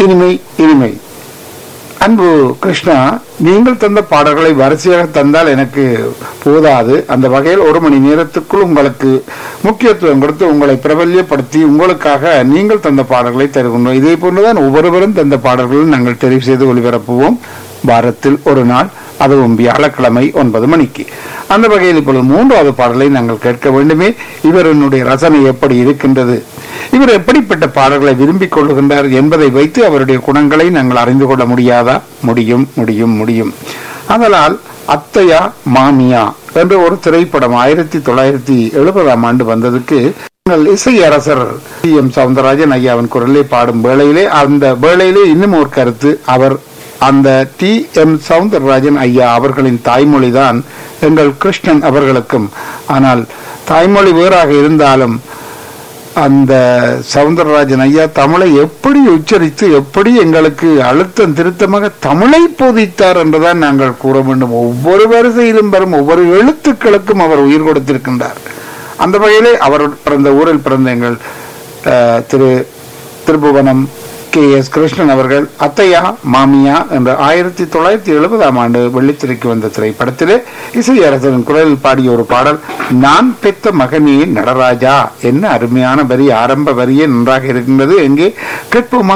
இனிமை இனிமை அன்பு கிருஷ்ணா நீங்கள் தந்த பாடல்களை வரிசையாக தந்தால் எனக்கு போதாது அந்த வகையில் ஒரு மணி நேரத்துக்குள் உங்களுக்கு முக்கியத்துவம் கொடுத்து உங்களை பிரபல்யப்படுத்தி உங்களுக்காக நீங்கள் தந்த பாடல்களை தருகின்றோம் இதே போன்றுதான் ஒவ்வொருவரும் தந்த பாடல்களும் நாங்கள் தெரிவு செய்து ஒளிபரப்புவோம் வாரத்தில் ஒரு நாள் அதுவும் வியாழக்கிழமை ஒன்பது மணிக்கு அந்த வகையில் இப்பொழுது மூன்றாவது பாடலை நாங்கள் கேட்க வேண்டுமே இவருடைய ரசனை எப்படி இருக்கின்றது இவர் எப்படிப்பட்ட பாடல்களை விரும்பிக் கொள்ளுகின்றார் என்பதை வைத்து அவருடைய குணங்களை நாங்கள் அறிந்து கொள்ள முடியாதா முடியும் முடியும் முடியும் அதனால் அத்தையா மாமியா என்ற ஒரு திரைப்படம் ஆயிரத்தி தொள்ளாயிரத்தி எழுபதாம் ஆண்டு வந்ததுக்கு எங்கள் இசையரசர் டி எம் சவுந்தரராஜன் ஐயாவின் குரலை பாடும் வேளையிலே அந்த வேளையிலே இன்னும் ஒரு கருத்து அவர் அந்த டி எம் சவுந்தரராஜன் ஐயா அவர்களின் தாய்மொழி தான் எங்கள் கிருஷ்ணன் அவர்களுக்கும் ஆனால் தாய்மொழி வேறாக இருந்தாலும் அந்த சவுந்தரராஜன் ஐயா தமிழை எப்படி உச்சரித்து எப்படி எங்களுக்கு அழுத்தம் திருத்தமாக தமிழை போதித்தார் என்றுதான் நாங்கள் கூற வேண்டும் ஒவ்வொரு வரிசையிலும் வரும் ஒவ்வொரு எழுத்துக்களுக்கும் அவர் உயிர் கொடுத்திருக்கின்றார் அந்த வகையிலே அவர் பிறந்த ஊரில் பிறந்த எங்கள் அஹ், திரு திருபுவனம் கே எஸ் கிருஷ்ணன் அவர்கள் அத்தையா மாமியா என்ற ஆயிரத்தி தொள்ளாயிரத்தி எழுபதாம் ஆண்டு வெள்ளித்திரைக்கு வந்த திரைப்படத்திலே இசையரசரின் குரலில் பாடிய ஒரு பாடல் நான் பெத்த மகனே நடராஜா என்ன அருமையான வரி ஆரம்ப வரியே நன்றாக இருக்கின்றது எங்கே கேட்போமா